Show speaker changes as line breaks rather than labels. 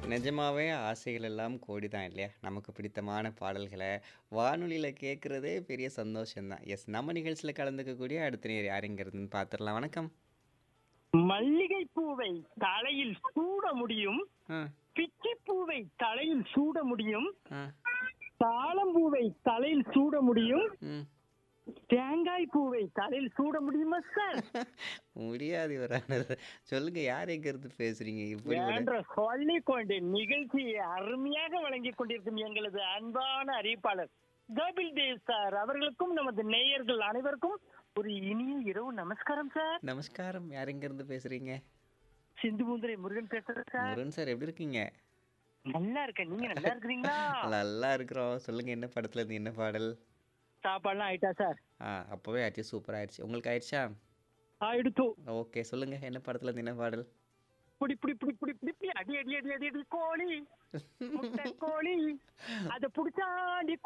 நிஜமாவே ஆசைகள் எல்லாம் கோடி தான் இல்லையா? நமக்கு பிடித்தமான பாடல்கள வானொலியில கேட்கிறதே பெரிய சந்தோஷம் தான். எஸ் நம்ம நிகழ்ச்சியில கலந்துக்கக்கூடிய அடுத்த நேயர் யாருங்கிறதுன்னு பார்த்துடலாம். வணக்கம்.
மல்லிகை பூவை தலையில் சூட முடியும்
ஆ,
பிச்சி பூவை தலையில் சூட முடியும்
ஆ,
தாளம்பூவை தலையில் சூட முடியும்
ம்.
தேங்காய் பூவை தலையில் சூட முடியுமா சார்
முடியாது இவரானது. சொல்லுங்க யார் எங்கிருந்து பேசுறீங்க? இப்படி ஒரு
என்ற சொல்லிக் கொண்டு நிகழ்ச்சியை அருமையாக வழங்கிக் கொண்டிருக்கும் எங்களது அன்பான அறிவிப்பாளர் கோபில் தேவ் சார் அவர்களுக்கும் நமது நேயர்கள் அனைவருக்கும் ஒரு இனிய இரவு நமஸ்காரம் சார்
நமஸ்காரம். யார் எங்கிருந்து பேசுறீங்க?
சிந்து முந்திரை முருகன் பேசுறேன் சார்
முருகன் சார் எப்படி இருக்கீங்க?
நல்லா இருக்கேன் நீங்க நல்லா இருக்கிறீங்களா
நல்லா இருக்கிறோம். சொல்லுங்க என்ன படத்துல இருந்து என்ன பாடல்?
சாப்பாடுலாம் ஆயிட்டா சார்
ஆ அப்பவே ஆயிடுச்சு. சூப்பரா ஆயிடுச்சு. உங்களுக்கு ஆயிடுச்சா?
ஆயிடுத்து
ஓகே. சொல்லுங்க என்ன படத்துல இருந்து என்ன பாடல்?
புடி புடி புடி புடி புடி புடி அடி அடி அடி அடி அடி கோழி முட்டை கோழி அத புடிச்சாண்டி